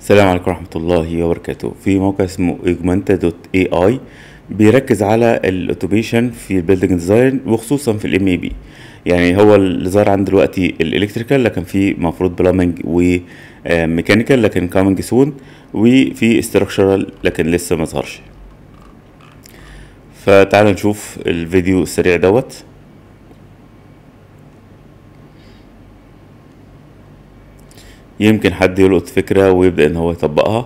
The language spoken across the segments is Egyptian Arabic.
السلام عليكم ورحمة الله وبركاته في موقع اسمه اجمانتا دوت اي اي بيركز على الاوتوميشن في البيلدنج ديزاين وخصوصا في الام اي بي يعني هو اللي ظهر عندي دلوقتي الالكتريكال لكن في مفروض بلامنج وميكانيكال لكن كامنج سون وفي استراكشرال لكن لسه ما ظهرش فتعال نشوف الفيديو السريع دوت يمكن حد يلقط فكرة ويبدأ إن هو يطبقها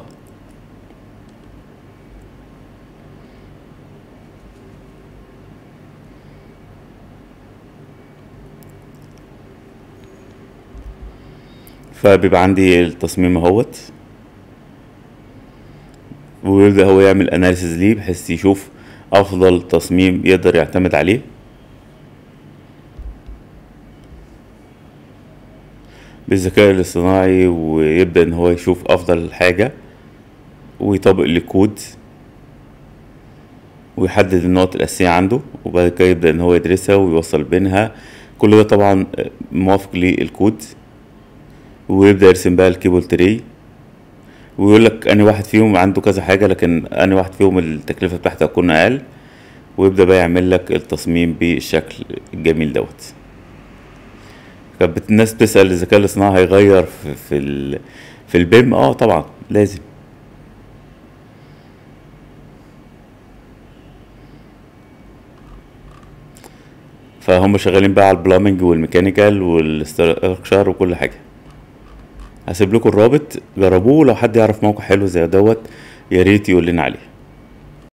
فبيبقى عندي التصميم اهوت ويبدأ هو يعمل اناليسيز ليه بحيث يشوف افضل تصميم يقدر يعتمد عليه بالذكاء الاصطناعي ويبدأ ان هو يشوف افضل حاجة ويطبق الكود ويحدد النقط الأساسية عنده وبعد كده يبدأ ان هو يدرسها ويوصل بينها كل ده طبعا موافق للكود ويبدأ يرسم بقى الكيبل تري ويقول لك أنهي واحد فيهم عنده كذا حاجة لكن أنهي واحد فيهم التكلفة بتاعته هتكون أقل ويبدأ بقى يعمل لك التصميم بالشكل الجميل دوت كانت الناس بتسأل الذكاء الاصطناعي هيغير في في, ال... في البيم اه طبعا لازم فهم شغالين بقى على البلامنج والميكانيكال والاستراكشر وكل حاجه هسيب لكم الرابط جربوه لو حد يعرف موقع حلو زي دوت يا ريت يقول لنا عليه